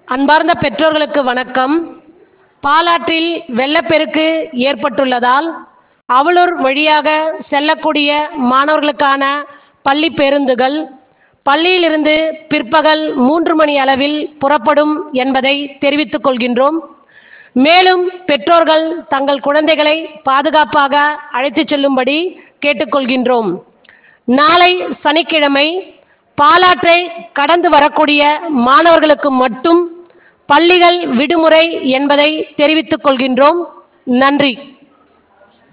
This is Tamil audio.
அன்பார்ந்த பெற்றோர்களுக்கு வணக்கம் பாலாற்றில் வெள்ளப்பெருக்கு ஏற்பட்டுள்ளதால் அவலூர் வழியாக செல்லக்கூடிய மாணவர்களுக்கான பள்ளி பேருந்துகள் பள்ளியிலிருந்து பிற்பகல் மூன்று மணி அளவில் புறப்படும் என்பதை தெரிவித்துக் கொள்கின்றோம் மேலும் பெற்றோர்கள் தங்கள் குழந்தைகளை பாதுகாப்பாக அழைத்துச் செல்லும்படி கேட்டுக்கொள்கின்றோம் நாளை சனிக்கிழமை பாலாற்றை கடந்து வரக்கூடிய மாணவர்களுக்கு மட்டும் பள்ளிகள் விடுமுறை என்பதை தெரிவித்துக் கொள்கின்றோம் நன்றி